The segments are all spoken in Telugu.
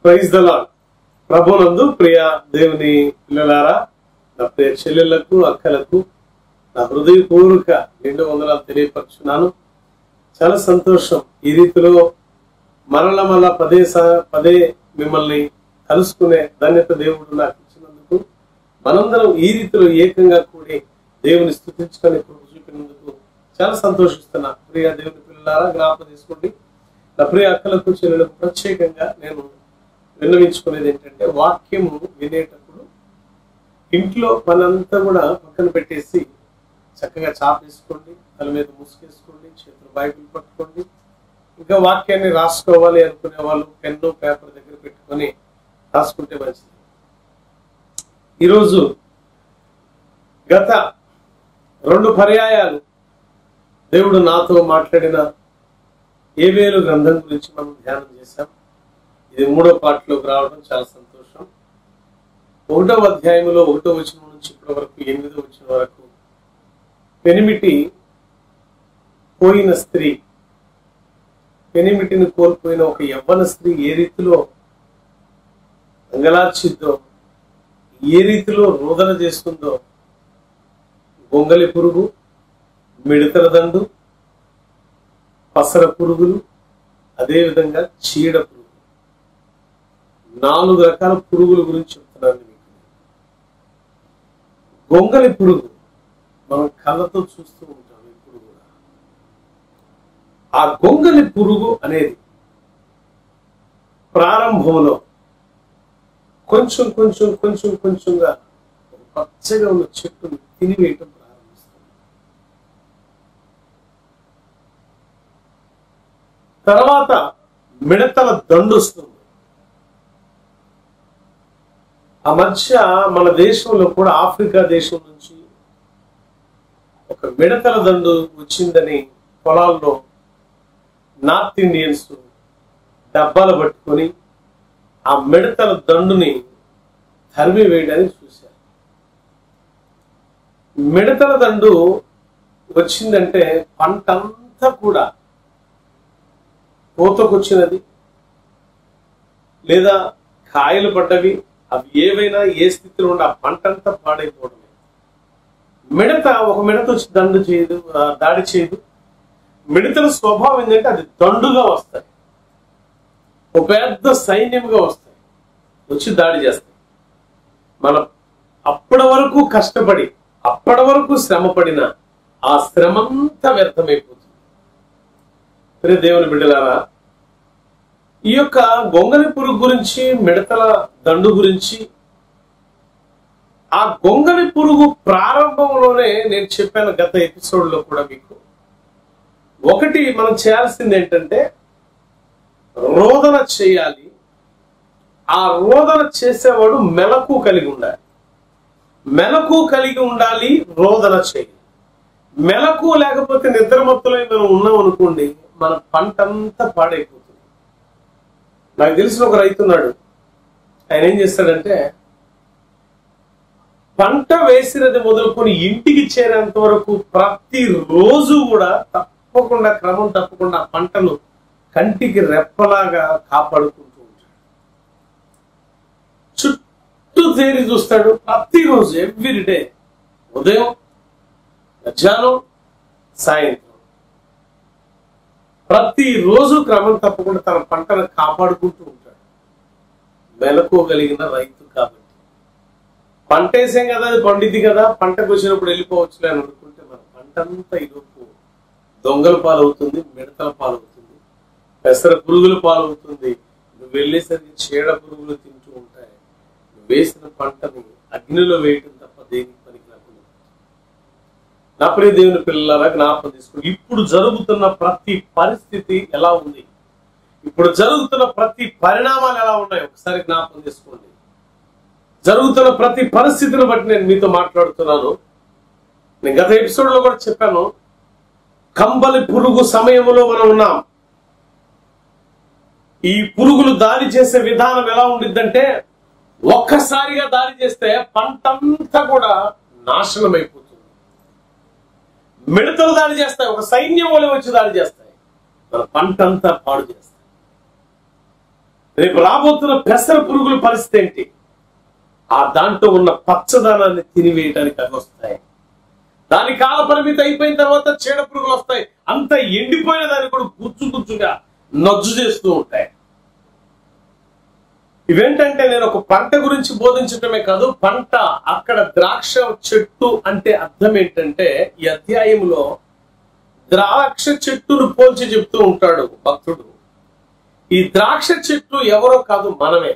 ప్రైజ్ ద లాడ్ ప్రభునందు ప్రియ దేవుని పిల్లలారా నా ప్రియ చెల్లెళ్లకు అక్కలకు నా హృదయపూర్వక నిండు వందనాలు తెలియపరుచున్నాను చాలా సంతోషం ఈ రీతిలో మరల మరల పదే స- పదే మిమ్మల్ని కలుసుకునే ధన్యత దేవుడు నాకు ఇచ్చినందుకు మనందరం ఈ రీతిలో ఏకంగా కూడి దేవుని స్థుతించుకొని కృప చూపినందుకు చాలా సంతోషిస్తున్నా ప్రియ దేవుని పిల్లలారా జ్ఞాపకం తీసుకోండి నా ప్రియ అక్కలకు చెల్లెలకు ప్రత్యేకంగా నేను విన్నవించుకునేది ఏంటంటే వాక్యము వినేటప్పుడు ఇంట్లో పనంతా కూడా పక్కన పెట్టేసి చక్కగా చాపేసుకోండి తల మీద ముసుగేసుకోండి చేతులు బైబిల్ పట్టుకోండి ఇంకా వాక్యాన్ని రాసుకోవాలి అనుకునే వాళ్ళు పెన్ను పేపర్ దగ్గర పెట్టుకొని రాసుకుంటే మంచిది ఈరోజు గత రెండు పర్యాయాలు దేవుడు నాతో మాట్లాడిన ఏవేలు గ్రంథం గురించి మనం ధ్యానం చేశాం ఇది మూడో పాటలోకి రావడం చాలా సంతోషం ఒకటో అధ్యాయంలో ఒకటో వచనం నుంచి ఇప్పటి వరకు ఎనిమిదో వచ్చిన వరకు పెనిమిటి పోయిన స్త్రీ పెనిమిటిని కోల్పోయిన ఒక యవ్వన స్త్రీ ఏ రీతిలో అంగలార్చిద్దో ఏ రీతిలో రోదన చేస్తుందో గొంగలి పురుగు మిడతల దండు పసర పురుగులు అదేవిధంగా చీడ పురుగు నాలుగు రకాల పురుగుల గురించి చెప్తున్నాను మీకు గొంగలి పురుగు మనం కళ్ళతో చూస్తూ ఉంటాం ఇప్పుడు కూడా ఆ గొంగలి పురుగు అనేది ప్రారంభంలో కొంచెం కొంచెం కొంచెం కొంచెంగా ఒక పచ్చగా ఉన్న చెట్టును తినివేయటం ప్రారంభిస్తుంది తర్వాత మిడతల దండు వస్తుంది ఆ మధ్య మన దేశంలో కూడా ఆఫ్రికా దేశం నుంచి ఒక మిడతల దండు వచ్చిందని పొలాల్లో నార్త్ ఇండియన్స్ డబ్బాలు పట్టుకొని ఆ మిడతల దండుని తరిమి వేయడానికి చూశారు మిడతల దండు వచ్చిందంటే పంట అంతా కూడా కోతకొచ్చినది లేదా కాయలు పడ్డవి అవి ఏవైనా ఏ స్థితిలో ఉండి ఆ పంట అంతా పాడైపోవడమే మిడత ఒక మిడత వచ్చి దండు చేయదు ఆ, దాడి చేయదు మిడతల స్వభావం ఏంటంటే అది దండుగా వస్తాయి ఒక పెద్ద సైన్యంగా వస్తాయి వచ్చి దాడి చేస్తాయి మనం అప్పటి వరకు కష్టపడి అప్పటి వరకు శ్రమ పడిన ఆ శ్రమంతా వ్యర్థమైపోతుంది ప్రియ దేవుని బిడ్డలారా ఈ యొక్క గొంగలి పురుగు గురించి మిడతల దండు గురించి ఆ గొంగలి పురుగు ప్రారంభంలోనే నేను చెప్పాను గత ఎపిసోడ్ లో కూడా మీకు ఒకటి మనం చేయాల్సింది ఏంటంటే రోదన చేయాలి ఆ రోదన చేసేవాడు మెలకు కలిగి ఉండాలి మెలకు కలిగి ఉండాలి రోదన చేయాలి మెలకు లేకపోతే నిద్రమత్తులో మనం ఉన్నాం అనుకోండి మన పంట అంతా పాడైపోతుంది నాకు తెలిసిన ఒక రైతు ఉన్నాడు ఆయన ఏం చేస్తాడంటే పంట వేసినది మొదలుకొని ఇంటికి చేరేంత వరకు ప్రతి రోజు కూడా తప్పకుండా క్రమం తప్పకుండా ఆ పంటను కంటికి రెప్పలాగా కాపాడుకుంటూ ఉంటాడు చుట్టూ తేరి చూస్తాడు ప్రతిరోజు ఎవ్రీ డే ఉదయం మధ్యాహ్నం సాయంత్రం ప్రతిరోజు క్రమం తప్పకుండా తన పంటను కాపాడుకుంటూ ఉంటాడు మెలకోగలిగిన రైతు కాబట్టి పంట వేసాం కదా అది పండిద్ది కదా పంటకు వచ్చినప్పుడు వెళ్ళిపోవచ్చులే అని అనుకుంటే మన పంట అంతా ఈలోపు దొంగల పాలవుతుంది మిడతల పాలవుతుంది పెసర పురుగుల పాలవుతుంది నువ్వు వెళ్ళేసరికి చీడ పురుగులు తింటూ ఉంటాయి నువ్వు వేసిన పంటని అగ్నిలో వేయటం తప్ప దేనికి పనికి రాకుండా నా ప్రియ దేవుని పిల్లలారా జ్ఞాపకం తీసుకోండి ఇప్పుడు జరుగుతున్న ప్రతి పరిస్థితి ఎలా ఉంది ఇప్పుడు జరుగుతున్న ప్రతి పరిణామాలు ఎలా ఉన్నాయి ఒకసారి జ్ఞాపకం తీసుకోండి జరుగుతున్న ప్రతి పరిస్థితిని బట్టి నేను మీతో మాట్లాడుతున్నాను నేను గత ఎపిసోడ్ లో కూడా చెప్పాను కంబలి పురుగు సమయంలో మనం ఉన్నాం ఈ పురుగులు దాడి చేసే విధానం ఎలా ఉండిద్దంటే ఒక్కసారిగా దాడి చేస్తే పంటంతా కూడా నాశనం అయిపోతుంది మిడతలు దాడి చేస్తాయి ఒక సైన్యం వల్ల వచ్చి దాడి చేస్తాయి మన పంటంతా పాడు చేస్తాయి రేపు రాబోతున్న పెసర పురుగుల పరిస్థితి ఏంటి ఆ దాంట్లో ఉన్న పచ్చదనాన్ని తినివేయడానికి అవి వస్తాయి దాని కాల పరిమితి అయిపోయిన తర్వాత చీడ పురుగులు వస్తాయి అంత ఎండిపోయిన దాన్ని కూడా గుచ్చు గుచ్చుగా నజ్జు చేస్తూ ఉంటాయి ఇవేంటంటే నేను ఒక పంట గురించి బోధించటమే కాదు పంట అక్కడ ద్రాక్ష చెట్టు అంటే అర్థం ఏంటంటే ఈ అధ్యాయంలో ద్రాక్ష చెట్టును పోల్చి చెప్తూ ఉంటాడు భక్తుడు ఈ ద్రాక్ష చెట్టు ఎవరో కాదు మనమే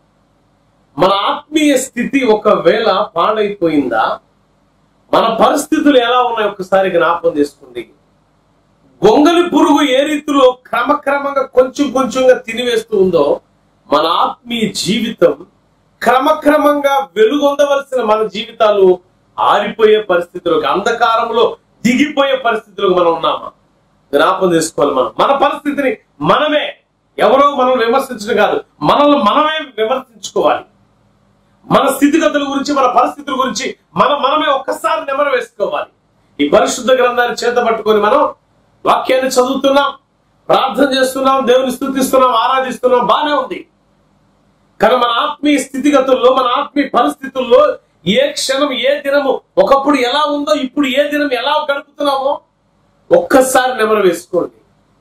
మన ఆత్మీయ స్థితి ఒకవేళ పాడైపోయిందా మన పరిస్థితులు ఎలా ఉన్నాయి ఒకసారి జ్ఞాపం చేసుకోండి గొంగలి పురుగు ఏ రీతిలో క్రమక్రమంగా కొంచెం కొంచెంగా తినివేస్తూ ఉందో మన ఆత్మీయ జీవితం క్రమక్రమంగా వెలుగొందవలసిన మన జీవితాలు ఆరిపోయే పరిస్థితులకు అంధకారంలో దిగిపోయే పరిస్థితులకు మనం ఉన్నామా జ్ఞాపం చేసుకోవాలి మనం మన పరిస్థితిని మనమే ఎవరో మనం విమర్శించడం కాదు మనల్ని మనమే విమర్శించుకోవాలి మన స్థితిగతుల గురించి మన పరిస్థితుల గురించి మనం మనమే ఒక్కసారి నెమరు వేసుకోవాలి ఈ పరిశుద్ధ గ్రంథాన్ని చేత పట్టుకొని మనం వాక్యాన్ని చదువుతున్నాం ప్రార్థన చేస్తున్నాం దేవుని స్థుతిస్తున్నాం ఆరాధిస్తున్నాం బానే ఉంది కానీ మన ఆత్మీయ స్థితిగతుల్లో మన ఆత్మీయ పరిస్థితుల్లో ఏ క్షణం ఏ దినము ఒకప్పుడు ఎలా ఉందో ఇప్పుడు ఏ దినం ఎలా గడుపుతున్నామో ఒక్కసారి నెమరు వేసుకోండి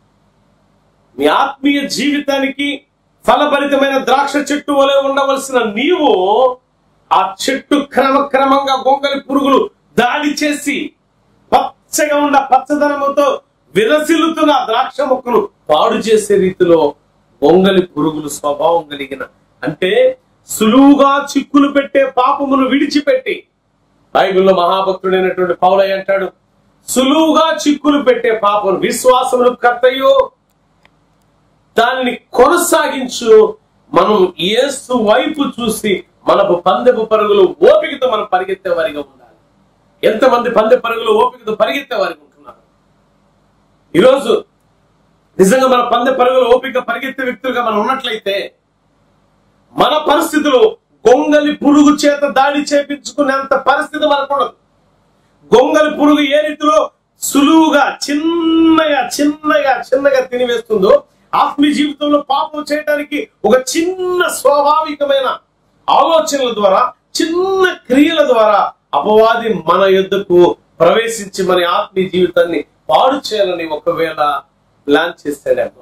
మీ ఆత్మీయ జీవితానికి ఫలభరితమైన ద్రాక్ష చెట్టు వలె ఉండవలసిన నీవు ఆ చెట్టు క్రమక్రమంగా గొంగలి పురుగులు దాడి చేసి పచ్చగా ఉన్న పచ్చదనముతో విరసిల్లుతున్న ఆ ద్రాక్ష మొక్కను పాడు చేసే రీతిలో గొంగలి పురుగులు స్వభావం కలిగిన అంటే సులువుగా చిక్కులు పెట్టే పాపమును విడిచిపెట్టి బైబిల్లో మహాభక్తుడైనటువంటి పౌలయ్య అంటాడు సులువుగా చిక్కులు పెట్టే పాపను విశ్వాసమును కర్తయ్యో దానిని కొనసాగించు మనం యేసు వైపు చూసి మనకు పందెపు పరుగులు ఓపికతో మనం పరిగెత్తే వారిగా ఉండాలి ఎంతమంది పందె పరుగులు ఓపికతో పరిగెత్తే వారికి ఉంటున్నారు ఈరోజు నిజంగా మన పందె పరుగులు ఓపిక పరిగెత్తే వ్యక్తులుగా మనం ఉన్నట్లయితే మన పరిస్థితులు గొంగలి పురుగు చేత దాడి చేపించుకునేంత పరిస్థితి మనకుండదు గొంగలి పురుగు ఏ రీతిలో సులువుగా చిన్నగా చిన్నగా చిన్నగా తినివేస్తుందో ఆత్మీయ జీవితంలో పాపం చేయడానికి ఒక చిన్న స్వాభావికమైన ఆలోచనల ద్వారా చిన్న క్రియల ద్వారా అపవాది మన యుద్ధకు ప్రవేశించి మన ఆత్మీయ జీవితాన్ని పాడు చేయాలని ఒకవేళ ప్లాన్ చేశాడేమో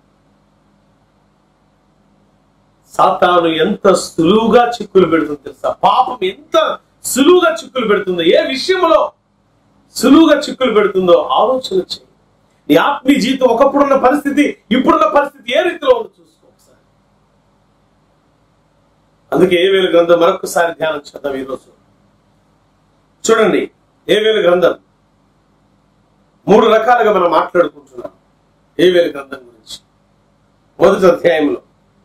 సాతాను ఎంత సులువుగా చిక్కులు పెడుతుంది తెలుసా పాపం ఎంత సులువుగా చిక్కులు పెడుతుందో ఏ విషయంలో సులువుగా చిక్కులు పెడుతుందో ఆలోచన చేయి నీ ఆత్మీయ జీవితం ఒకప్పుడున్న పరిస్థితి ఇప్పుడున్న పరిస్థితి ఏ రీతిలో ఉందో చూసుకో ఒకసారి అందుకే ఏ వేలు గ్రంథం మరొకసారి ధ్యానం చేద్దాం ఈరోజు చూడండి ఏ వేలు గ్రంథం మూడు రకాలుగా మనం మాట్లాడుకుంటున్నాం ఏ వేలు గ్రంథం గురించి మొదటి అధ్యాయంలో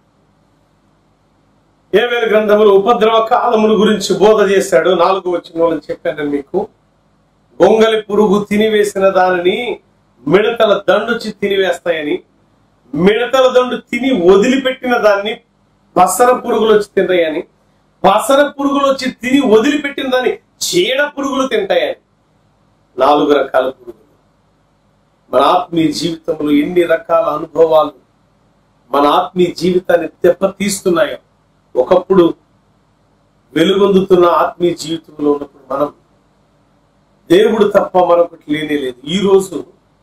ఏ వేలు గ్రంథములు ఉపద్రవ కాలముల గురించి బోధ చేశాడు నాలుగు వచ్చిన వాళ్ళని చెప్పాను నేను మీకు గొంగలి పురుగు తినివేసిన దానిని మిడతల దండుచి తినివేస్తాయని మిడతల దండు తిని వదిలిపెట్టిన దాన్ని పసర పురుగులు వచ్చి తింటాయని పసర పురుగులు వచ్చి తిని వదిలిపెట్టిన దాన్ని చీడ పురుగులు తింటాయని నాలుగు రకాల పురుగులు మన ఆత్మీయ జీవితంలో ఎన్ని రకాల అనుభవాలు మన ఆత్మీయ జీవితాన్ని దెబ్బతీస్తున్నాయో ఒకప్పుడు వెలుగొందుతున్న ఆత్మీయ జీవితంలో ఉన్నప్పుడు మనం దేవుడు తప్ప మరొకటి లేనే లేదు ఈ రోజు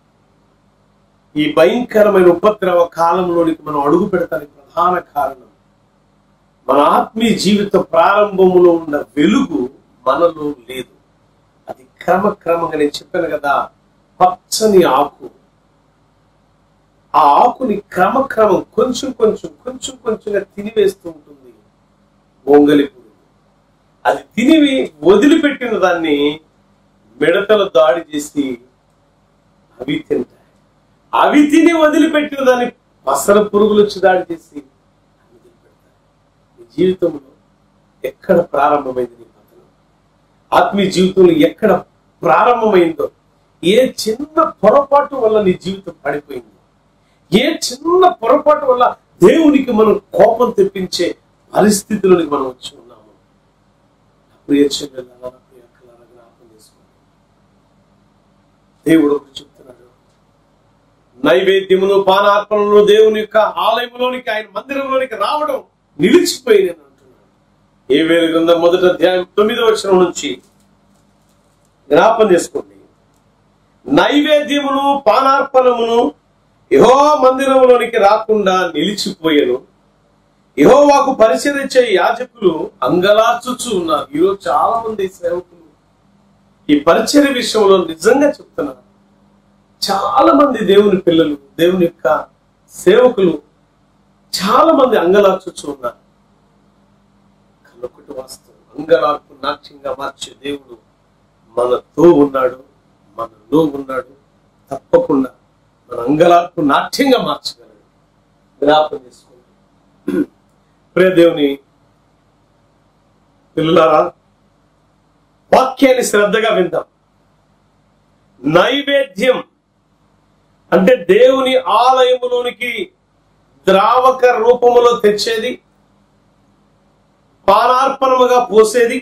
ఈ భయంకరమైన ఉపద్రవ కాలంలోనికి మనం అడుగు పెడతానికి ప్రధాన కారణం మన ఆత్మీయ జీవిత ప్రారంభములో ఉన్న వెలుగు మనలో లేదు అది క్రమక్రమంగా నేను చెప్పాను కదా పచ్చని ఆకు ఆ ఆకుని క్రమక్రమం కొంచెం కొంచెం కొంచెం కొంచెంగా తినివేస్తూ ఉంటుంది గొంగలి పురుగు అది తినివి వదిలిపెట్టిన దాన్ని మిడతలు దాడి చేసి అవి తింటాయి అవి తిని వదిలిపెట్టిన దాన్ని పసర పురుగులు వచ్చి దాడి చేసి అవి వదిలిపెడతాయి నీ జీవితంలో ఎక్కడ ప్రారంభమైంది నీ పతనం ఆత్మీయ జీవితంలో ఎక్కడ ప్రారంభమైందో ఏ చిన్న పొరపాటు వల్ల నీ జీవితం పడిపోయిందో ఏ చిన్న పొరపాటు వల్ల దేవునికి మనం కోపం తెప్పించే పరిస్థితిలోనికి మనం వచ్చి ఉన్నాము నా ప్రియ చెల్లెలారా, నా ప్రియ అక్కలారా, జ్ఞాపకం చేసుకోండి దేవుడు ఒకటి చెప్తున్నాడు నైవేద్యమును పానార్పణను దేవుని యొక్క ఆలయంలోనికి ఆయన మందిరంలోనికి రావడం నిలిచిపోయింది అని అంటున్నాడు ఏ వేరు గ్రంథం మొదటి అధ్యాయం తొమ్మిదో వచనం నుంచి జ్ఞాపం చేసుకోండి నైవేద్యమును పానార్పణమును యహో మందిరంలోనికి రాకుండా నిలిచిపోయాను యహోవాకు పరిచరించే యాజకులు అంగలార్చుచు ఉన్నారు ఈరోజు చాలా మంది సేవకులు ఈ పరిచర్య విషయంలో నిజంగా చెప్తున్నారు చాలా మంది దేవుని పిల్లలు దేవుని యొక్క సేవకులు చాలా మంది అంగలార్చుచు ఉన్నారు కనుకటి వాస్తవం అంగలార్పు నాట్యంగా మార్చే దేవుడు మనతో ఉన్నాడు మనలో ఉన్నాడు తప్పకుండా మన అంగలార్పు నాట్యంగా మార్చగలడు జ్ఞాపం చేసుకోండి ప్రియ దేవుని పిల్లలారా వాక్యాన్ని శ్రద్ధగా విందాం నైవేద్యం అంటే దేవుని ఆలయములోనికి ద్రావక రూపములో తెచ్చేది పానార్పణముగా పోసేది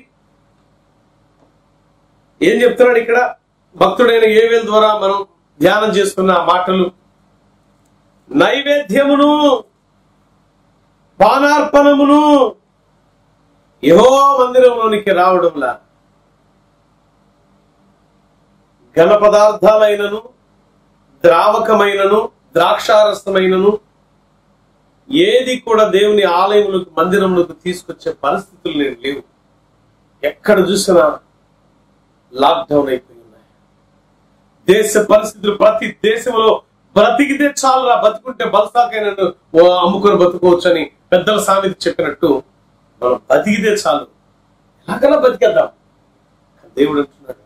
ఏం చెప్తున్నాడు ఇక్కడ భక్తుడైన ఏవేల ద్వారా మనం ధ్యానం చేసుకున్న ఆ మాటలు నైవేద్యమును పానార్పణమును యహో మందిరంలోనికి రావడంలా ఘన పదార్థాలైనను ద్రావకమైనను ద్రాక్షారసమైనను ఏది కూడా దేవుని ఆలయములకు మందిరములకు తీసుకొచ్చే పరిస్థితులు నేను లేవు ఎక్కడ చూసినా లాక్డౌన్ అయిపోయి ఉన్నాయి దేశ పరిస్థితులు ప్రతి దేశంలో బ్రతికితే చాలురా బతుకుంటే బలసాకైనా అమ్ముకొని బతుకోవచ్చు అని పెద్దల సామెత చెప్పినట్టు మనం బతికితే చాలు ఎలాగలా బతికేద్దాం దేవుడు అంటున్నాడు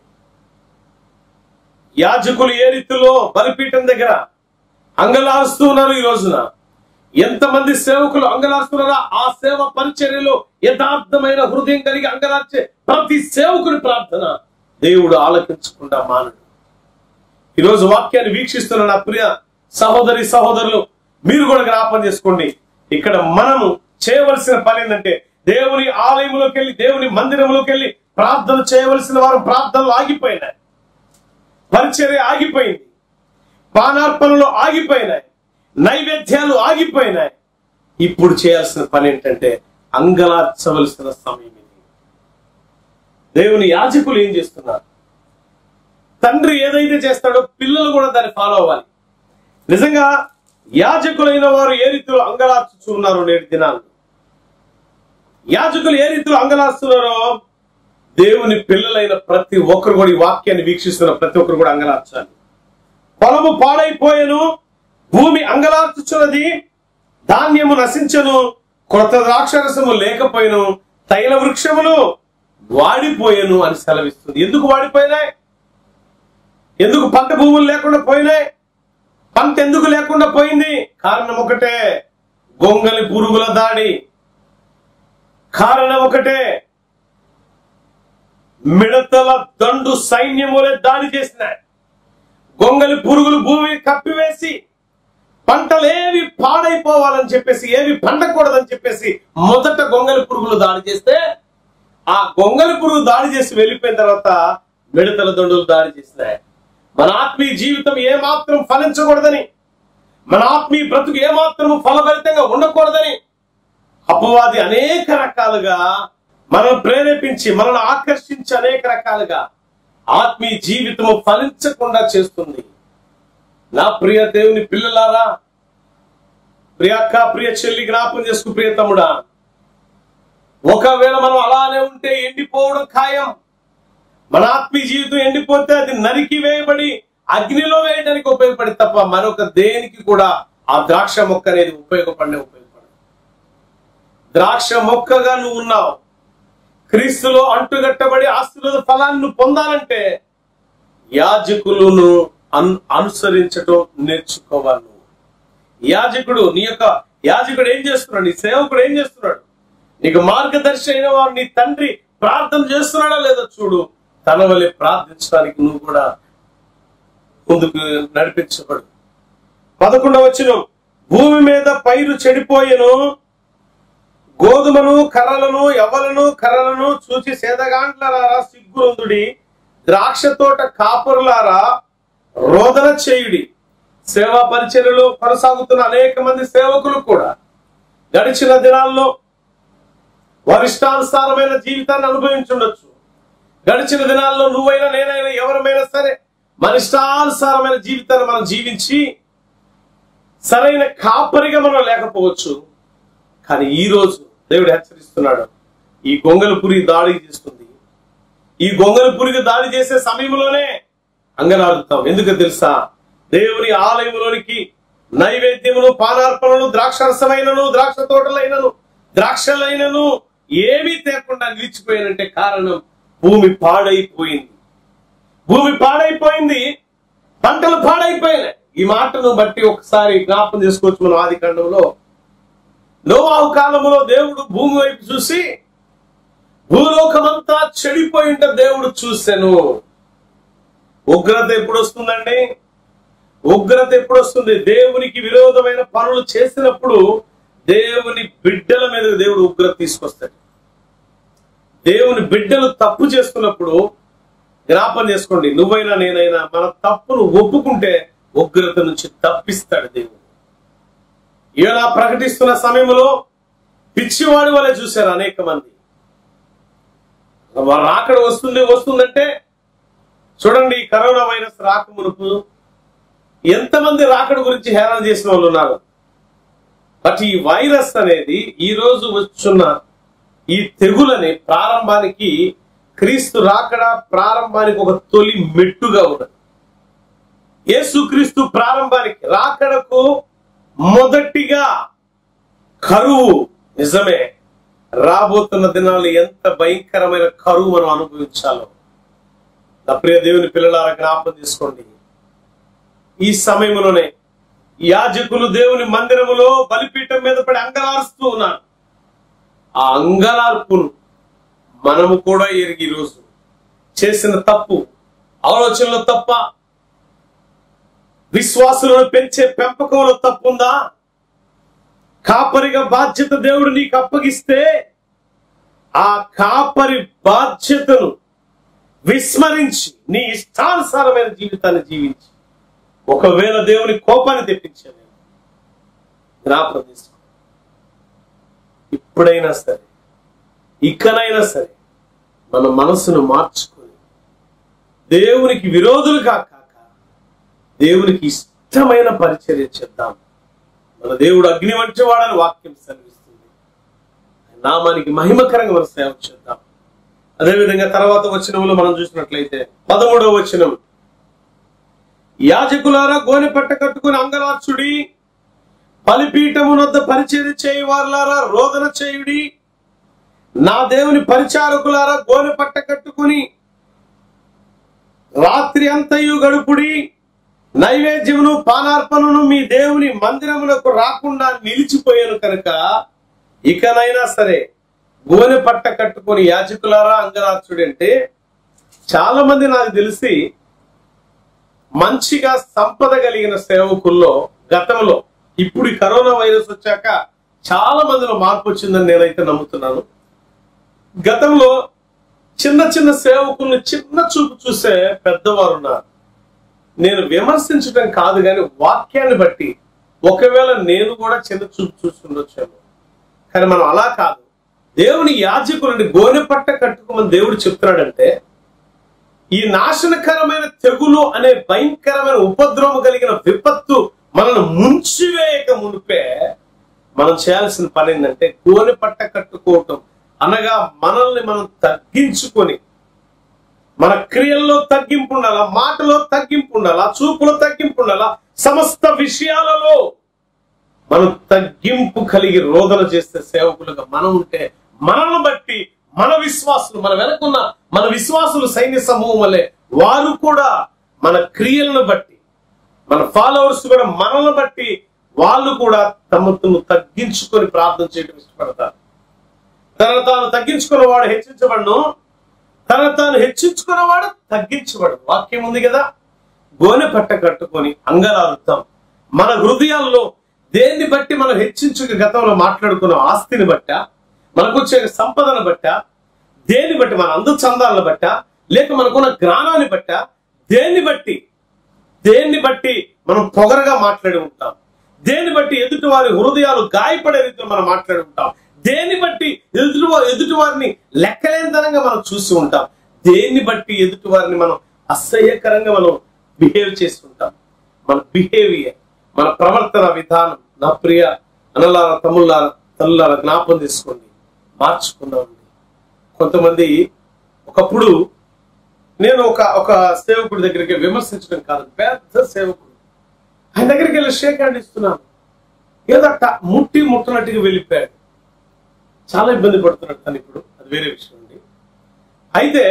యాజకులు ఏ రీతిలో బలిపీఠం దగ్గర అంగలారుస్తూ ఉన్నారు ఈ రోజున ఎంతమంది సేవకులు అంగలారుస్తున్నారో ఆ సేవ పరిచర్యలో యథార్థమైన హృదయం కలిగి అంగలార్చే ప్రతి సేవకుని ప్రార్థన దేవుడు ఆలకించకుండా మానడు ఈరోజు వాక్యాన్ని వీక్షిస్తున్న నా ప్రియ సహోదరి సహోదరులు మీరు కూడా జ్ఞాపం చేసుకోండి ఇక్కడ మనము చేయవలసిన పని ఏంటంటే దేవుని ఆలయంలోకి వెళ్ళి దేవుని మందిరంలోకి వెళ్ళి ప్రార్థన చేయవలసిన వారు ప్రార్థనలు ఆగిపోయినాయి పరిచర్య ఆగిపోయింది పానార్పణలు ఆగిపోయినాయి నైవేద్యాలు ఆగిపోయినాయి ఇప్పుడు చేయాల్సిన పని ఏంటంటే అంగలార్చవలసిన సమయం ఇది దేవుని యాజకులు ఏం చేస్తున్నారు తండ్రి ఏదైతే చేస్తాడో పిల్లలు కూడా దాన్ని ఫాలో అవ్వాలి నిజంగా యాజకులైన వారు ఏ రీతిలో అంగలార్చుచు ఉన్నారు నేటి దినాలు యాజకులు ఏ రీతిలో అంగలార్చున్నారో దేవుని పిల్లలైన ప్రతి ఒక్కరు కూడా ఈ వాక్యాన్ని వీక్షిస్తున్న ప్రతి ఒక్కరు కూడా అంగలార్చాలి పొలము పాడైపోయెను భూమి అంగలార్చుచున్నది ధాన్యము నశించను కొత్త ద్రాక్షరసము లేకపోయిను తైల వృక్షములు వాడిపోయెను అని సెలవిస్తుంది ఎందుకు వాడిపోయినాయి ఎందుకు పంట భూములు లేకుండా పోయినాయి పంట ఎందుకు లేకుండా పోయింది కారణం ఒకటే గొంగలి పురుగుల దాడి కారణం ఒకటే మిడతల దండు సైన్యములే దాడి చేసినాయి గొంగలి పురుగులు భూమిని కప్పివేసి పంటలేవి పాడైపోవాలని చెప్పేసి ఏవి పండకూడదని చెప్పేసి మొదట గొంగలి పురుగులు దాడి చేస్తే ఆ గొంగలి పురుగు దాడి చేసి వెళ్ళిపోయిన తర్వాత మిడతల దండులు దాడి చేసినాయి మన ఆత్మీయ జీవితం ఏమాత్రం ఫలించకూడదని మన ఆత్మీయ బ్రతుకు ఏమాత్రం ఫలభరితంగా ఉండకూడదని అపవాది అనేక రకాలుగా మనల్ని ప్రేరేపించి మనల్ని ఆకర్షించి అనేక రకాలుగా ఆత్మీయ జీవితము ఫలించకుండా చేస్తుంది నా ప్రియ దేవుని పిల్లలారా ప్రియ అక్క ప్రియ చెల్లి జ్ఞాపం చేసుకు ప్రియ తమ్ముడా ఒకవేళ మనం అలానే ఉంటే ఎండిపోవడం ఖాయం మన ఆత్మీయ జీవితం ఎండిపోతే అది నరికి వేయబడి అగ్నిలో వేయడానికి ఉపయోగపడి తప్ప మరొక దేనికి కూడా ఆ ద్రాక్ష మొక్క అనేది ఉపయోగపడనే ఉపయోగపడదు ద్రాక్ష మొక్కగా నువ్వు ఉన్నావు క్రీస్తులో అంటుగట్టబడి ఆస్తుల ఫలాన్ని నువ్వు పొందాలంటే యాజకులను అను అనుసరించటం నేర్చుకోవాలి నువ్వు యాజకుడు నీ యొక్క యాజకుడు ఏం చేస్తున్నాడు నీ సేవకుడు ఏం చేస్తున్నాడు నీకు మార్గదర్శి అయిన వాడు నీ తండ్రి ప్రార్థన చేస్తున్నాడా లేదో చూడు తన వల్లే ప్రార్థించడానికి నువ్వు కూడా ముందుకు నడిపించబడు పదకొండవ వచ్చిన భూమి మీద పైరు చెడిపోయెను గోధుమను కర్రలను ఎవలను కర్రలను చూచి సేదగాండ్లరారా సిగ్గురుందుడి ద్రాక్ష తోట కాపురులారా రోదన చేయుడి సేవా పరిచర్యలో కొనసాగుతున్న అనేక మంది సేవకులు కూడా గడిచిన దినాల్లో వారి ఇష్టానుసారమైన జీవితాన్ని అనుభవించుండొచ్చు గడిచిన దినాల్లో నువ్వైనా నేనైనా ఎవరమైనా సరే మన ఇష్టానుసారమైన జీవితాన్ని మనం జీవించి సరైన కాపరిగా మనం లేకపోవచ్చు కానీ ఈ రోజు దేవుడు హెచ్చరిస్తున్నాడు ఈ గొంగల పురి దాడి చేస్తుంది ఈ గొంగల పురికి దాడి చేసే సమయంలోనే అంగనాడుతాం ఎందుకు తెలుసా దేవుని ఆలయంలోనికి నైవేద్యములు పానార్పణలు ద్రాక్షరసమైనను ద్రాక్ష తోటలైనను ద్రాక్షలైనను ఏమీ తేకుండా నిలిచిపోయినంటే కారణం భూమి పాడైపోయింది భూమి పాడైపోయింది పంటలు పాడైపోయినాయి ఈ మాటను బట్టి ఒకసారి జ్ఞాపం చేసుకోవచ్చు మనం ఆది కాండంలో నోవాహు కాలంలో దేవుడు భూమి వైపు చూసి భూలోకమంతా చెడిపోయింట దేవుడు చూశాను ఉగ్రత ఎప్పుడు వస్తుందండి ఉగ్రత ఎప్పుడు వస్తుంది దేవునికి విరోధమైన పనులు చేసినప్పుడు దేవుని బిడ్డల మీద దేవుడు ఉగ్రత తీసుకొస్తాడు దేవుని బిడ్డలు తప్పు చేస్తున్నప్పుడు జ్ఞాపం చేసుకోండి నువ్వైనా నేనైనా మన తప్పును ఒప్పుకుంటే ఉగ్రత నుంచి తప్పిస్తాడు దేవుడు ఇలా ప్రకటిస్తున్న సమయంలో పిచ్చివాడి వలె చూశారు అనేక మంది రాకడ వస్తుంది వస్తుందంటే చూడండి ఈ కరోనా వైరస్ రాక మునుపు ఎంతమంది రాకడ గురించి హేళన చేసిన వాళ్ళు ఉన్నారు బట్ ఈ వైరస్ అనేది ఈ రోజు వచ్చున్న ఈ తెగులని ప్రారంభానికి క్రీస్తు రాకడ ప్రారంభానికి ఒక తొలి మెట్టుగా ఉన్నది యేసుక్రీస్తు ప్రారంభానికి రాకడకు మొదటిగా కరువు నిజమే రాబోతున్న దినాలు ఎంత భయంకరమైన కరువు మనం అనుభవించాలో నా ప్రియ దేవుని పిల్లలారా జ్ఞాపం తీసుకోండి ఈ సమయంలోనే యాజకులు దేవుని మందిరములో బలిపీఠం మీద పడి అంగలారుస్తూ ఉన్నారు ఆ అంగలార్పును మనము కూడా ఎరిగి రోజు చేసిన తప్పు ఆలోచనలో తప్ప విశ్వాసులను పెంచే పెంపకంలో తప్పుందా కాపరిగా బాధ్యత దేవుడు నీకు అప్పగిస్తే ఆ కాపరి బాధ్యతను విస్మరించి నీ ఇష్టానుసారమైన జీవితాన్ని జీవించి ఒకవేళ దేవుని కోపాన్ని తెప్పించాను జ్ఞాపకం తీసుకో ఇప్పుడైనా సరే ఇకనైనా సరే మన మనసును మార్చుకొని దేవునికి విరోధులుగా కాక దేవునికి ఇష్టమైన పరిచర్య చేద్దాం మన దేవుడు అగ్ని వంటి వాడని వాక్యం సెలవిస్తుంది నామానికి మహిమకరంగా మన సేవ చేద్దాం అదేవిధంగా తర్వాత వచనంలో మనం చూసినట్లయితే పదమూడవ వచనం యాజకులారా గోనె పట్ట కట్టుకుని అంగలార్చుడి బలిపీఠమునొద్ద పరిచర్య చేయి వారులారా రోదన చేయుడి నా దేవుని పరిచారకులారా గోనె పట్ట కట్టుకుని రాత్రి అంతయు గడుపుడి నైవేద్యమును పానార్పణను మీ దేవుని మందిరములకు రాకుండా నిలిచిపోయాను కనుక ఇకనైనా సరే గోనె పట్ట కట్టుకొని యాజకులారా అంగరాక్షుడు అంటే చాలా మంది నాకు తెలిసి మంచిగా సంపద కలిగిన సేవకుల్లో గతంలో ఇప్పుడు ఈ కరోనా వైరస్ వచ్చాక చాలా మందిలో మార్పు వచ్చిందని నేనైతే నమ్ముతున్నాను గతంలో చిన్న చిన్న సేవకుల్ని చిన్న చూపు చూసే పెద్దవారు ఉన్నారు నేను విమర్శించడం కాదు కానీ వాక్యాన్ని బట్టి ఒకవేళ నేను కూడా చిన్న చూపు చూస్తుండొచ్చాను కానీ మనం అలా కాదు దేవుని యాజకులని గోనె పట్ట కట్టుకోమని దేవుడు చెప్తున్నాడంటే ఈ నాశనకరమైన తెగులు అనే భయంకరమైన ఉపద్రవం కలిగిన విపత్తు మనల్ని ముంచివేయక మునిపే మనం చేయాల్సిన పని ఏంటంటే గోనె పట్ట కట్టుకోవటం అనగా మనల్ని మనం తగ్గించుకొని మన క్రియల్లో తగ్గింపు ఉండాలా మాటలో తగ్గింపు ఉండాలా చూపులో తగ్గింపు ఉండాలా సమస్త విషయాలలో మనం తగ్గింపు కలిగి రోదన చేస్తే సేవకులుగా మనం ఉంటే మనల్ని బట్టి మన విశ్వాసులు మన వెనకున్న మన విశ్వాసులు సైన్య సమూహం వల్లే వారు కూడా మన క్రియలను బట్టి మన ఫాలోవర్స్ కూడా మనల్ని బట్టి వాళ్ళు కూడా తమ తమ తగ్గించుకొని ప్రార్థన చేయడం ఇష్టపడతారు తనను తాను తగ్గించుకున్న వాడు హెచ్చించబడను తనను తాను హెచ్చించుకున్నవాడు తగ్గించబడు వాక్యం ఉంది కదా గోనె పట్ట కట్టుకొని అంగలారుతాం మన హృదయాల్లో దేన్ని బట్టి మనం హెచ్చించుక గతంలో మాట్లాడుకున్న ఆస్తిని బట్ట మనకు వచ్చే సంపదను బట్ట దేన్ని బట్టి మన అందు చందాలను బట్ట లేక మనకున్న జ్ఞానాన్ని బట్ట దేన్ని బట్టి దేన్ని బట్టి మనం పొగరగా మాట్లాడి ఉంటాం దేన్ని బట్టి ఎదుటి వారి హృదయాలు గాయపడే రీతిలో మనం మాట్లాడి ఉంటాం దేన్ని బట్టి ఎదుటి ఎదుటి వారిని లెక్కలేనితనంగా మనం చూసి ఉంటాం దేన్ని బట్టి ఎదుటి వారిని మనం అసహ్యకరంగా మనం బిహేవ్ చేస్తుంటాం మన బిహేవియర్ మన ప్రవర్తన విధానం నా ప్రియ అనలారా తమ్ముళ్ళారా తల్లులారా జ్ఞాపం తీసుకోండి మార్చుకుందామండి కొంతమంది ఒకప్పుడు నేను ఒక ఒక సేవకుడి దగ్గరికి విమర్శించడం కాదు పెద్ద సేవకుడు ఆయన దగ్గరికి వెళ్ళి షేక్ హ్యాండ్ ఇస్తున్నాను ఏదో అట్ట ముట్టి ముట్టనట్టుగా వెళ్ళిపోయాడు చాలా ఇబ్బంది పడుతున్నాడు తను ఇప్పుడు అది వేరే విషయం అండి అయితే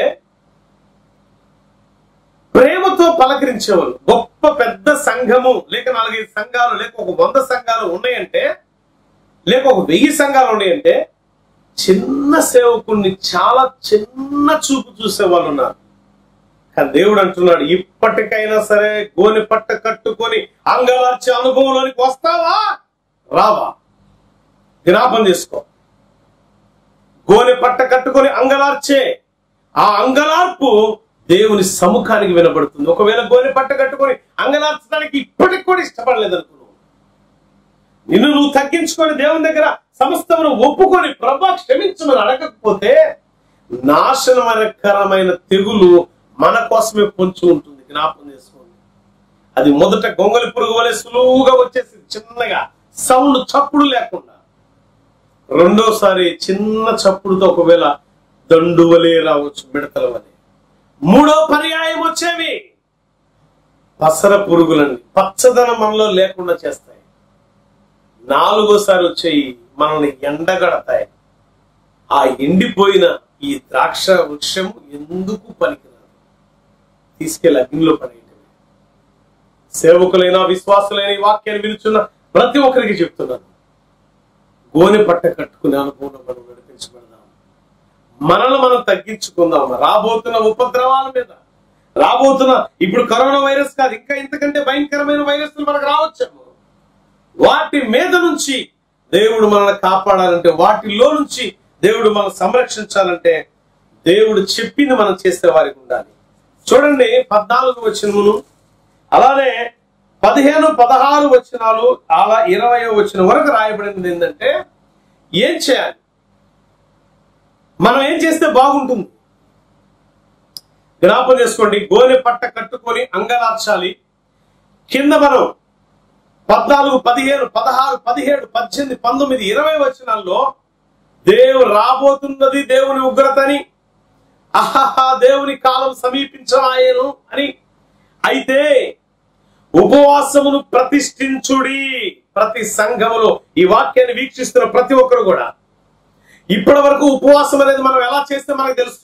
ప్రేమతో పలకరించేవాళ్ళు గొప్ప పెద్ద సంఘము లేక నాలుగైదు సంఘాలు లేక ఒక వంద సంఘాలు ఉన్నాయంటే లేక ఒక వెయ్యి సంఘాలు ఉన్నాయంటే చిన్న సేవకుణ్ణి చాలా చిన్న చూపు చూసే వాళ్ళు ఉన్నారు కానీ దేవుడు అంటున్నాడు ఇప్పటికైనా సరే గోని పట్ట కట్టుకొని అంగలార్చే అనుభవంలోనికి వస్తావా రావా జ్ఞాపం చేసుకో గోనె పట్ట కట్టుకొని అంగలార్చే ఆ అంగలార్పు దేవుని సముఖానికి వినబడుతుంది ఒకవేళ గోనె పట్ట కట్టుకొని అంగలార్చడానికి ఇప్పటికి కూడా ఇష్టపడలేదు అనుకో నిన్ను నువ్వు తగ్గించుకొని దేవుని దగ్గర సమస్తమును ఒప్పుకొని ప్రభా క్షమించమని అడగకపోతే నాశనకరమైన తెగులు మన కోసమే పొంచి ఉంటుంది జ్ఞాపకం చేసుకోండి అది మొదట గొంగలి పురుగు వలె సులువుగా వచ్చేసి చిన్నగా సౌండ్ చప్పుడు లేకుండా రెండోసారి చిన్న చప్పుడుతో ఒకవేళ దండు వలె రావచ్చు మిడతల వలె మూడో పర్యాయం వచ్చేవి పసర పురుగులండి పచ్చదనం మనలో లేకుండా చేస్తాయి నాలుగోసారి వచ్చేయి మనల్ని ఎండగడతాయి ఆ ఎండిపోయిన ఈ ద్రాక్ష వృక్షం ఎందుకు పనికిరాదు తీసుకెళ్ళి అగ్నిలో పడేయటమే సేవకులైన విశ్వాసులైన ఈ వాక్యాన్ని వినుచున్న ప్రతి ఒక్కరికి చెప్తున్నాను గోనె పట్ట కట్టుకునే అనుభవం మనం నడిపించబడదాం మనల్ని మనం తగ్గించుకుందాం రాబోతున్న ఉపద్రవాల మీద రాబోతున్న ఇప్పుడు కరోనా వైరస్ కాదు ఇంకా ఇంతకంటే భయంకరమైన వైరస్లు మనకు రావచ్చేమో వాటి మీద నుంచి దేవుడు మనల్ని కాపాడాలంటే వాటిలో నుంచి దేవుడు మనం సంరక్షించాలంటే దేవుడు చెప్పింది మనం చేసే వారికి ఉండాలి చూడండి పద్నాలుగు వచనమును అలానే పదిహేను పదహారు వచనాలు అలా ఇరవై వచ్చిన వరకు రాయబడింది ఏంటంటే ఏం చేయాలి మనం ఏం చేస్తే బాగుంటుంది జ్ఞాపం చేసుకోండి గోనె పట్ట కట్టుకొని అంగలార్చాలి కింద మనం పద్నాలుగు పదిహేను పదహారు పదిహేడు పద్దెనిమిది పంతొమ్మిది ఇరవై వచనాల్లో దేవు రాబోతున్నది దేవుని ఉగ్రతని అహహా దేవుని కాలం సమీపించరాయను అని అయితే ఉపవాసమును ప్రతిష్ఠించుడి ప్రతి సంఘములో ఈ వాక్యాన్ని వీక్షిస్తున్న ప్రతి ఒక్కరు కూడా ఇప్పటి వరకు ఉపవాసం అనేది మనం ఎలా చేస్తే మనకు తెలుసు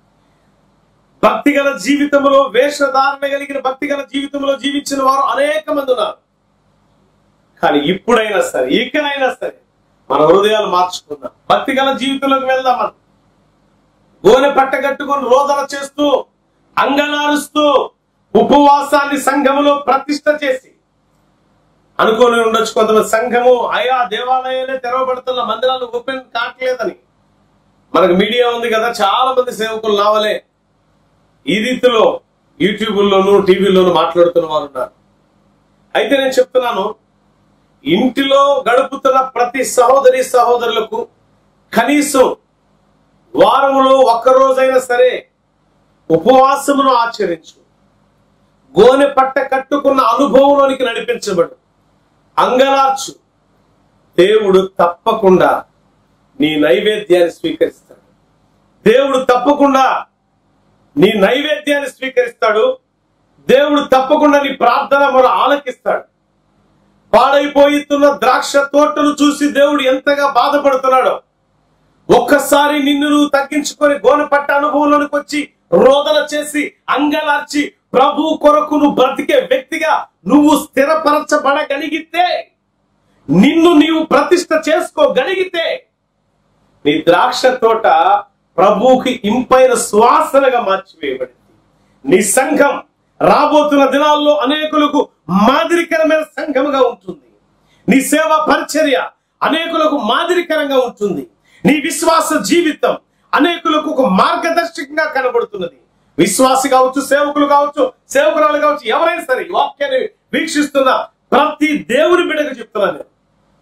భక్తిగల జీవితంలో వేషధారణ కలిగిన భక్తిగల జీవితంలో జీవించిన వారు అనేక మంది ఉన్నారు కానీ ఇప్పుడైనా సరే ఇకనైనా సరే మన హృదయాలు మార్చుకుందాం భక్తిగల జీవితంలోకి వెళ్దాం మనం గోనె పట్ట కట్టుకొని రోదన చేస్తూ అంగలారుస్తూ ఉపవాసాన్ని సంఘములో ప్రతిష్ట చేసి అనుకోని ఉండొచ్చు కొంతమంది సంఘము అయా దేవాలయాలే తెరవబడుతున్న మందిరాలు ఓపెన్ కావట్లేదని మనకు మీడియా ఉంది కదా చాలా మంది సేవకులు నావలే ఈ రీతిలో యూట్యూబ్లోను టీవీలోను మాట్లాడుతున్న వారు ఉన్నారు అయితే నేను చెప్తున్నాను ఇంటిలో గడుపుతున్న ప్రతి సహోదరి సహోదరులకు కనీసం వారంలో ఒక్క రోజైనా సరే ఉపవాసమును ఆచరించు గోనె పట్ట కట్టుకున్న అనుభవంలోనికి నడిపించబడు అంగలార్చు దేవుడు తప్పకుండా నీ నైవేద్యాన్ని స్వీకరిస్తాడు దేవుడు తప్పకుండా నీ నైవేద్యాన్ని స్వీకరిస్తాడు దేవుడు తప్పకుండా నీ ప్రార్థన మొర ఆలకిస్తాడు పాడైపోతున్న ద్రాక్ష తోటను చూసి దేవుడు ఎంతగా బాధపడుతున్నాడో ఒక్కసారి నిన్ను నువ్వు తగ్గించుకొని గోనెపట్ట అనుభవంలోనికి వచ్చి రోదన చేసి అంగలార్చి ప్రభు కొరకు నువ్వు బ్రతికే వ్యక్తిగా నువ్వు స్థిరపరచబడగలిగితే నిన్ను నీవు ప్రతిష్ట చేసుకోగలిగితే నీ ద్రాక్ష తోట ప్రభువుకి ఇంపైన సువాసనగా మార్చివేయబడింది నీ సంఘం రాబోతున్న దినాల్లో అనేకులకు మాదిరికరమైన సంఘముగా ఉంటుంది నీ సేవా పరిచర్య అనేకులకు మాదిరికరంగా ఉంటుంది నీ విశ్వాస జీవితం అనేకులకు ఒక మార్గదర్శకంగా కనబడుతున్నది విశ్వాసి కావచ్చు సేవకులు కావచ్చు సేవకురాలు కావచ్చు ఎవరైనా సరే ఈ వాక్యాన్ని వీక్షిస్తున్న ప్రతి దేవుని బిడ్డకు చెప్తున్నాను నేను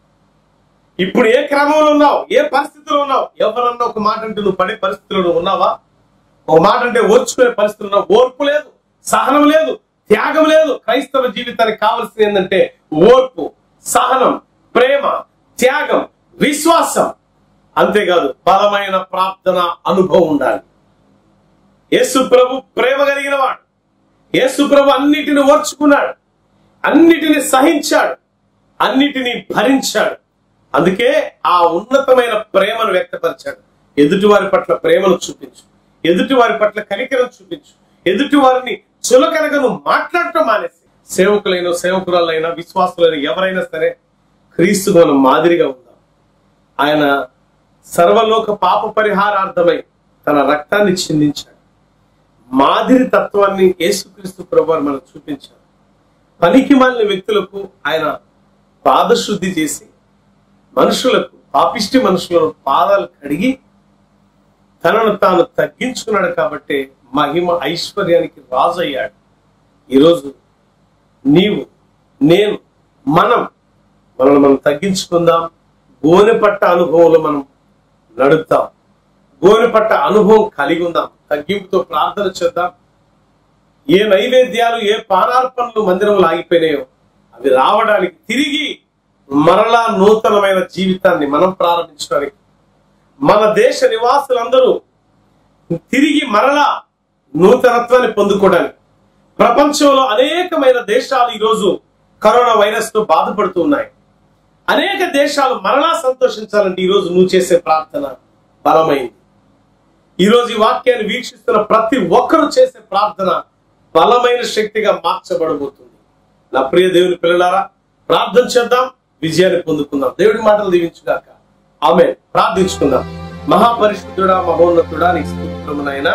ఇప్పుడు ఏ క్రమంలో ఉన్నావు ఏ పరిస్థితిలో ఉన్నావు ఎవరన్నా ఒక మాట అంటే నువ్వు పడే పరిస్థితిలో నువ్వు ఉన్నావా ఒక మాట అంటే ఓర్చుకునే పరిస్థితులు ఉన్నావు ఓర్పు లేదు సహనం లేదు త్యాగం లేదు క్రైస్తవ జీవితానికి కావాల్సింది ఏంటంటే ఓర్పు సహనం ప్రేమ త్యాగం విశ్వాసం అంతేకాదు బలమైన ప్రార్థన అనుభవం ఉండాలి యేసు ప్రభు ప్రేమ కలిగిన వాడు యేసు ప్రభు అన్నిటిని ఓర్చుకున్నాడు అన్నిటిని సహించాడు అన్నిటిని భరించాడు అందుకే ఆ ఉన్నతమైన ప్రేమను వ్యక్తపరిచాడు ఎదుటి వారి పట్ల ప్రేమను చూపించు ఎదుటి వారి పట్ల కనికరం చూపించు ఎదుటి వారిని చులకనగా నువ్వు మాట్లాడటం మానేసి సేవకులైన సేవకురాలైన విశ్వాసులైన ఎవరైనా సరే క్రీస్తు మనం మాదిరిగా ఉందాం ఆయన సర్వలోక పాప పరిహారార్థమై తన రక్తాన్ని చిందించాడు మాదిరి తత్వాన్ని యేసుక్రీస్తు ప్రభు వారు మనకు చూపించారు పనికి మాలిన వ్యక్తులకు ఆయన పాదశుద్ధి చేసి మనుషులకు పాపిష్టి మనుషులను పాదాలు కడిగి తనను తాను తగ్గించుకున్నాడు కాబట్టి మహిమ ఐశ్వర్యానికి రాజు అయ్యాడు ఈరోజు నీవు నేను మనం మనల్ని మనం తగ్గించుకుందాం గోనె పట్ట అనుభవంలో మనం నడుద్దాం గోనె పట్ట అనుభవం కలిగి ఉందాం తగ్గింపుతో ప్రార్థన చేద్దాం ఏ నైవేద్యాలు ఏ పానార్పణలు మందిరంలో ఆగిపోయినాయో అవి రావడానికి తిరిగి మరలా నూతనమైన జీవితాన్ని మనం ప్రారంభించడానికి మన దేశ నివాసులందరూ తిరిగి మరలా నూతనత్వాన్ని పొందుకోవడానికి ప్రపంచంలో అనేకమైన దేశాలు ఈరోజు కరోనా వైరస్ తో బాధపడుతూ ఉన్నాయి అనేక దేశాలు మరలా సంతోషించాలంటే ఈరోజు నువ్వు చేసే ప్రార్థన బలమైంది ఈరోజు ఈ వాక్యాన్ని వీక్షిస్తున్న ప్రతి ఒక్కరూ చేసే ప్రార్థన బలమైన శక్తిగా మార్చబడబోతుంది నా ప్రియ దేవుని పిల్లలారా ప్రార్థన చేద్దాం విజయాన్ని పొందుకుందాం దేవుడి మాటలు దీవించుగాక ఆమె ప్రార్థించుకుందాం మహాపరిశుద్ధుడా మహోన్నతుడా నీకు స్తోత్రమునైనా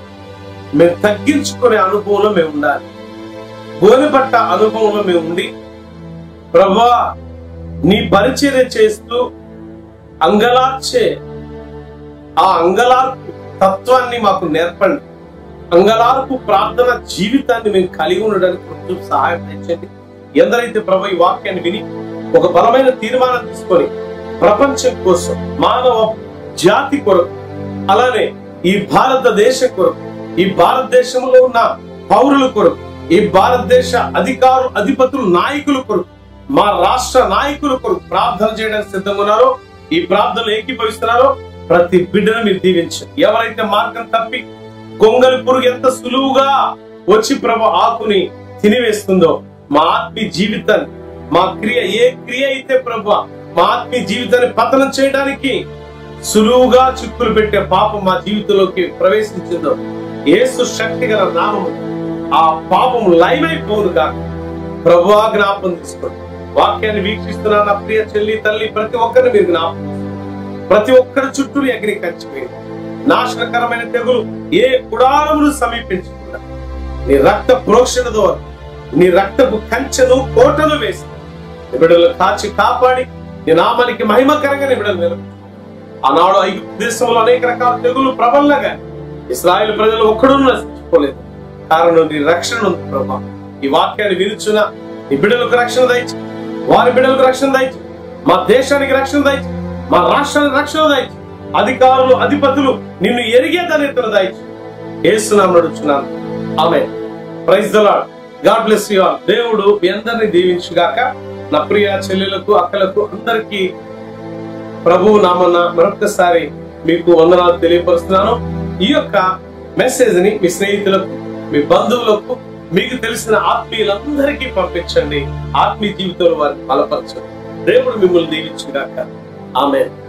మేము తగ్గించుకునే అనుభవంలో మేము ఉండాలి గోనెపట్ట అనుభవంలో మేము ఉండి ప్రభా నీ పరిచర్య చేస్తూ అంగలార్చే ఆ అంగలార్పు తత్వాన్ని మాకు నేర్పండి అంగలార్పు ప్రార్థన జీవితాన్ని మేము కలిగి ఉండడానికి కొంచెం సహాయం తెచ్చండి ఎందరైతే ప్రభు ఈ వాక్యాన్ని విని ఒక బలమైన తీర్మానం తీసుకొని ప్రపంచం కోసం మానవ జాతి కొరకు అలానే ఈ భారతదేశం కొరకు ఈ భారతదేశంలో ఉన్న పౌరుల కొరకు ఈ భారతదేశ అధికారులు అధిపతులు నాయకుల కొరకు మా రాష్ట్ర నాయకుల కొరకు ప్రార్థన చేయడానికి సిద్ధంగా ఉన్నారో ఈ ప్రార్థనలు ఏకీభవిస్తున్నారో ప్రతి బిడ్డను మీరు దీవించండి ఎవరైతే మార్గం తప్పి గొంగలి పురుగు ఎంత సులువుగా వచ్చి ప్రభు ఆకుని తినివేస్తుందో మా ఆత్మీయ జీవితాన్ని మా క్రియ ఏ క్రియ అయితే ప్రభు మా ఆత్మీయ జీవితాన్ని పతనం చేయడానికి సులువుగా చిక్కులు పెట్టే పాపం మా జీవితంలోకి ప్రవేశించిందో ఏసు శక్తి గల నామము ఆ పాపం లైవైపోను కాక ప్రభువా జ్ఞాపం తీసుకోండి వాక్యాన్ని వీక్షిస్తున్న నా ప్రియ చెల్లి తల్లి ప్రతి ఒక్కరిని మీరు జ్ఞాపం చేసుకోండి. ప్రతి ఒక్కరి చుట్టూ నీ అగ్ని కంచిపోయింది నాశనకరమైన తెగులు ఏ గుడారమును సమీపించకుండా నీ రక్త ప్రోక్షణ ద్వారా నీ రక్తపు కంచెను కోటను వేసి నీ బిడ్డలు కాచి కాపాడి నీ నామానికి మహిమకరంగా నీ బిడ్డలు నిలబెట్టు. ఆనాడు ఐగుప్తు దేశంలో అనేక రకాల తెగులు ప్రబలంగా ఇస్రాయేల్ ప్రజలు ఒక్కడూ నశించుకోలేదు కారణం నీ రక్షణ ఉంది ప్రభా ఈ వాక్యాన్ని వినుచున్న నీ బిడ్డలకు రక్షణ దయచి వారి బిడ్డలకు రక్షణ దయచి మా దేశానికి రక్షణ దయచి మా రాష్ట్రానికి రక్షణ దయచి అధికారులు అధిపతులు నిన్ను ఎరిగే దళితులు దయచి ఏసునాం నడుచున్నాను ఆమె praise the Lord God bless you all దేవుడు మీ అందరిని దీవించుగాక నా ప్రియ చెల్లెలకు అక్కలకు అందరికీ ప్రభువు నామన్న మరొకసారి మీకు వందనాలు తెలియపరుస్తున్నాను ఈ యొక్క మెసేజ్ ని మీ స్నేహితులకు మీ బంధువులకు మీకు తెలిసిన ఆత్మీయులందరికీ పంపించండి ఆత్మీయ జీవితంలో వారిని బలపరచండి దేవుడు మిమ్మల్ని దీవించుగాక ఆమె